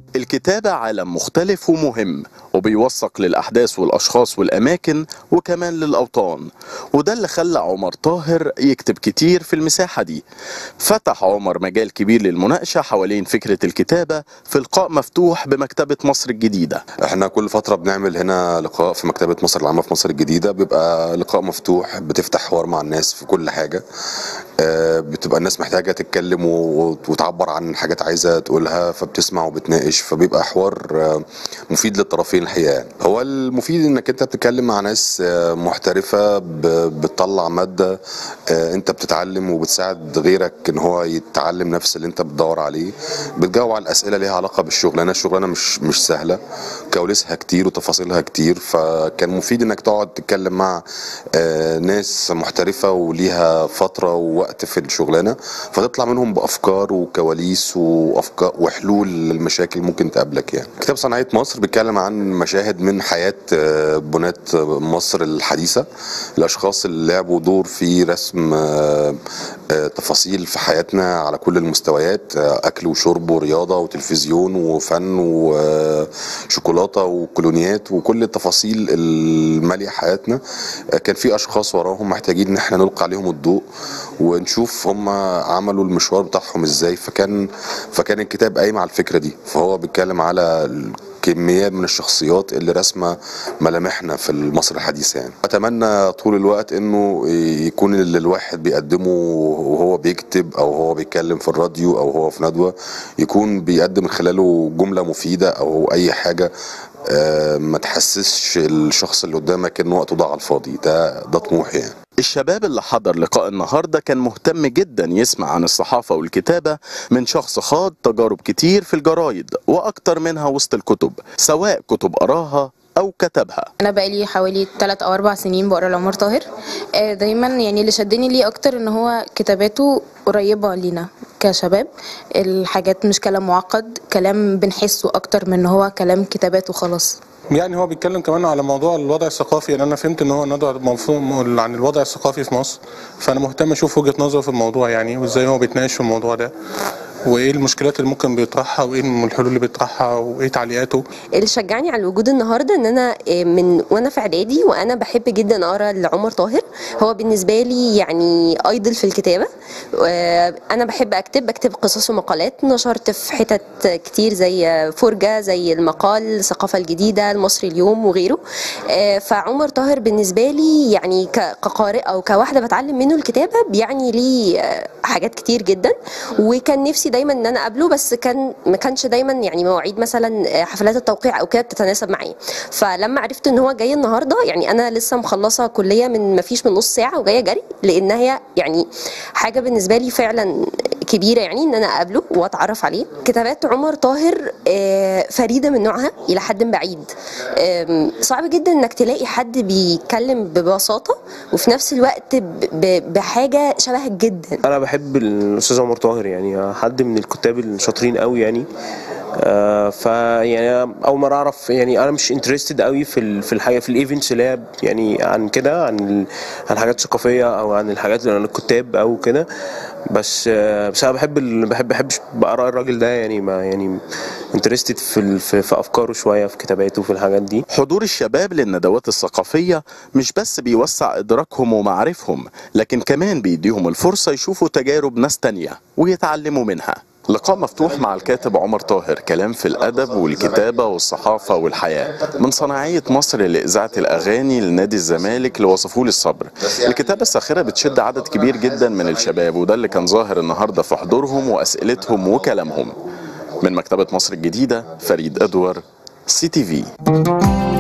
الكتابة عالم مختلف ومهم وبيوثق للأحداث والأشخاص والأماكن وكمان للأوطان وده اللي خلى عمر طاهر يكتب كتير في المساحة دي فتح عمر مجال كبير للمناقشة حوالين فكرة الكتابة في لقاء مفتوح بمكتبة مصر الجديدة احنا كل فترة بنعمل هنا لقاء في مكتبة مصر العامة في مصر الجديدة بيبقى لقاء مفتوح بتفتح حوار مع الناس في كل حاجة آه، بتبقى الناس محتاجة تتكلم و- وتعبر عن حاجات عايزة تقولها فبتسمع وبتناقش فبيبقى حوار آه، مفيد للطرفين الحقيقة يعني. هو المفيد انك انت بتتكلم مع ناس آه، محترفة ب- بتطلع مادة آه، انت بتتعلم وبتساعد غيرك ان هو يتعلم نفس اللي انت بتدور عليه بتجاوب على الاسئلة ليها علاقة بالشغلانة الشغلانة مش مش سهلة كواليسها كتير وتفاصيلها كتير فكان مفيد انك تقعد تتكلم مع آه، ناس محترفة وليها فترة ووقت في الشغلانة فتطلع منهم بأفكار وكواليس وأفكار وحلول للمشاكل ممكن تقابلك يعني كتاب صناعية مصر بيتكلم عن مشاهد من حياة آه، بناة مصر الحديثة الأشخاص اللي لعبوا دور في رسم آه، آه، تفاصيل في حياتنا على كل المستويات آه، أكل وشرب ورياضة وتلفزيون وفن وشوكولاتة وكولونيات وكل التفاصيل المالية حياتنا آه، كان في أشخاص وراهم محتاجين إن احنا نلقي عليهم الضوء ونشوف هم عملوا المشوار بتاعهم ازاي فكان فكان الكتاب قايم على الفكرة دي فهو بيتكلم على كمية من الشخصيات اللي رسمة ملامحنا في مصر الحديثة يعني أتمنى طول الوقت إنه يكون اللي الواحد بيقدمه وهو بيكتب أو هو بيتكلم في الراديو أو هو في ندوة يكون بيقدم من خلاله جملة مفيدة أو أي حاجة آه، ما تحسسش الشخص اللي قدامك إن وقته ضاع على الفاضي ده ده طموحي يعني الشباب اللي حضر لقاء النهارده كان مهتم جدا يسمع عن الصحافة والكتابة من شخص خاض تجارب كتير في الجرايد وأكتر منها وسط الكتب سواء كتب قراها أو كتبها انا بقالي حوالي 3 او 4 سنين بقرا لعمر طاهر آه، دايما يعني اللي شدني ليه اكتر ان هو كتاباته قريبه لينا كشباب الحاجات مش كلام معقد كلام بنحسه اكتر من ان هو كلام كتابات وخلاص يعني هو بيتكلم كمان على موضوع الوضع الثقافي يعني انا فهمت ان هو ندوه مفهوم عن الوضع الثقافي في مصر فانا مهتم اشوف وجهه نظره في الموضوع يعني وازاي هو بيتناقش في الموضوع ده وايه المشكلات اللي ممكن بيطرحها وايه الحلول اللي بيطرحها وايه تعليقاته اللي شجعني على الوجود النهارده ان انا آه، من وانا في اعدادي وانا بحب جدا اقرا لعمر طاهر هو بالنسبه لي يعني ايدل في الكتابه آه، انا بحب اكتب بكتب قصص ومقالات نشرت في حتت كتير زي فرجه زي المقال الثقافه الجديده المصري اليوم وغيره آه، فعمر طاهر بالنسبه لي يعني ك- كقارئ او كواحده بتعلم منه الكتابه بيعني لي آه، حاجات كتير جدا وكان نفسي دايما ان انا اقابله بس كان ما كانش دايما يعني مواعيد مثلا آه، حفلات التوقيع او كده بتتناسب معايا فلما عرفت ان هو جاي النهارده يعني انا لسه مخلصه كليه من ما فيش من نص ساعه وجايه جري لان هي يعني حاجه بالنسبه لي فعلا كبيره يعني ان انا اقابله واتعرف عليه كتابات عمر طاهر آه، فريده من نوعها الى حد بعيد آم، صعب جدا انك تلاقي حد بيتكلم ببساطه وفي نفس الوقت ب- ب- بحاجه شبهك جدا انا بحب الاستاذ عمر طاهر يعني حد من الكتاب الشاطرين قوي يعني آه فيعني أنا اول مره اعرف يعني انا مش انترستد قوي في ال- في الحاجه في الايفنتس اللي هي يعني عن كده عن ال- عن الحاجات الثقافيه او عن الحاجات عن الكتاب او كده بس آه بس انا بحب ال- بحب بحب بقرا الراجل ده يعني ما يعني انترستد في ال- في في افكاره شويه في كتاباته في الحاجات دي حضور الشباب للندوات الثقافية مش بس بيوسع إدراكهم ومعارفهم لكن كمان بيديهم الفرصة يشوفوا تجارب ناس تانية ويتعلموا منها لقاء مفتوح مع الكاتب عمر طاهر كلام في الأدب والكتابة والصحافة والحياة من صناعية مصر لإذاعة الأغاني لنادي الزمالك لوصفوا الصبر الكتابة الساخرة بتشد عدد كبير جدا من الشباب وده اللي كان ظاهر النهاردة في حضورهم وأسئلتهم وكلامهم من مكتبة مصر الجديدة فريد أدور سي تي في